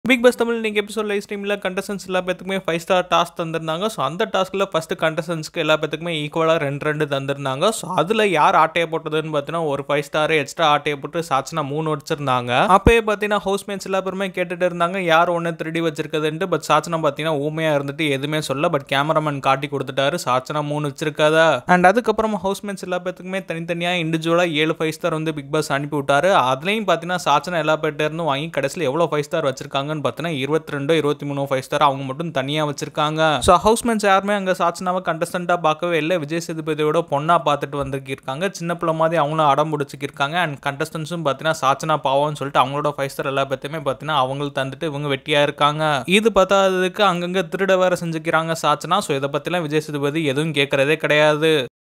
big pass Tamil இன்னைக்கு episode live ஸ்ட்ரீமில் contestants எல்லா பேத்துக்குமே ஃபைவ் ஸ்டார் டாஸ்க் தந்திருந்தாங்க ஸோ அந்த டாஸ்கில் ஃபஸ்ட்டு கண்டஸ்டன்ஸ்க்கு எல்லா பேத்துக்குமே ஈக்குவலாக ரெண்டு ரெண்டு தந்திருந்தாங்க ஸோ அதில் யார் ஆட்டையை போட்டதுன்னு பார்த்தீங்கன்னா ஒரு ஃபைவ் ஸ்டார் எக்ஸ்ட்ரா ஆட்டையை போட்டு சாட்சினா மூணு வச்சிருந்தாங்க அப்பயே பார்த்தீங்கன்னா ஹவுஸ்மேட்ஸ் எல்லா பேருமே கேட்டுட்டு இருந்தாங்க யார் ஒன்று திருடி வச்சிருக்குதுன்ட்டு பட் சாச்சனா பார்த்தீங்கன்னா ஊமையாக இருந்துட்டு எதுவுமே சொல்ல பட் கேமராமேன் காட்டி கொடுத்துட்டாரு சாச்சனா மூணு வச்சிருக்காதா அண்ட் அதுக்கப்புறமா ஹவுஸ்மேட்ஸ் எல்லா பேத்துக்குமே தனித்தனியாக இண்டிவிஜுவலாக ஏழு ஃபைவ் ஸ்டார் வந்து பிக் பாஸ் அனுப்பி விட்டாரு அதுலேயும் பார்த்தீங்கன்னா சாச்சனா எல்லா பேர்ட்ட இருந்து வாங்கி கடைசியில் எவ்வளோ ஃபைவ் ஸ்டார் வச்சிருக்காங்கன்னு பார்த்தீங்கன்னா இருபத்தி ரெண்டு இருபத்தி மூணு ஃபைவ் ஸ்டார் அவங்க மட்டும் தனியாக வச்சிருக்காங்க ஸோ ஹவுஸ்மேட்ஸ் யாருமே அங்கே சாச்சனாவை கண்டஸ்டண்ட்டாக பார்க்கவே இல்லை விஜய் சேதுபதியோட பொண்ணா பார்த்துட்டு வந்திருக்கிருக்காங்க சின்ன பிள்ளை மாதிரி அவங்களும் அடம் பிடிச்சிக்கிருக்காங்க அண்ட் கண்டஸ்டன்ஸும் பார்த்தீங்கன்னா சாச்சனா பாவம்னு சொல்லிட்டு அவங்களோட ஃபைவ் ஸ்டார் எல்லா பற்றியுமே பார்த்தீங்கன்னா அவங்களுக்கு தந்துட்டு இவங்க வெட்டியாக இருக்காங்க இது பார்த்தாததுக்கு அங்கங்கே திருட வேற செஞ்சுக்கிறாங்க சாச்சனா ஸோ இதை பற்றிலாம் விஜய் சேதுபதி எதுவும் கேட்கறதே கிடையாது